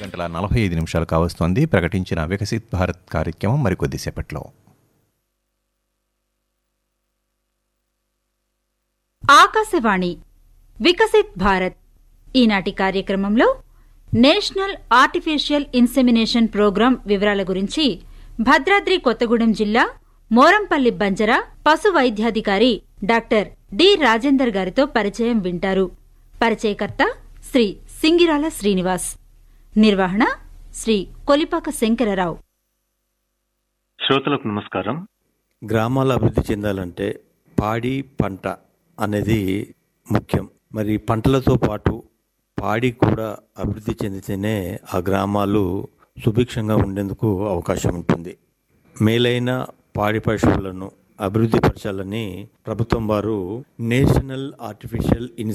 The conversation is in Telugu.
గంటల నలభై ఐదు నిమిషాలు కావస్తోంది ప్రకటించిన వికసిత్ భారత్ కార్యక్రమం మరికొద్దిసేపట్లో ఆకాశవాణి వికసిత్ భారత్ ఈనాటి కార్యక్రమంలో నేషనల్ ఆర్టిఫిషియల్ ఇన్సెమినేషన్ ప్రోగ్రాం వివరాల గురించి భద్రాద్రి కొత్తగూడెం జిల్లా మోరంపల్లి బంజర పశు వైద్యాధికారి డాక్టర్ డి రాజేందర్ గారితో పరిచయం వింటారు పరిచయకర్త శ్రీ సింగిరాల శ్రీనివాస్ నిర్వహణ శ్రీ కొలిపాక శంకరరావు శ్రోతలకు నమస్కారం గ్రామాలు అభివృద్ధి చెందాలంటే పాడి పంట అనేది ముఖ్యం మరి పంటలతో పాటు పాడి కూడా అభివృద్ధి చెందితేనే ఆ గ్రామాలు సుభిక్షంగా ఉండేందుకు అవకాశం ఉంటుంది మేలైన పాడి పశువులను అభివృద్ధి పరచాలని ప్రభుత్వం వారు నేషనల్ ఆర్టిఫిషియల్ ఇన్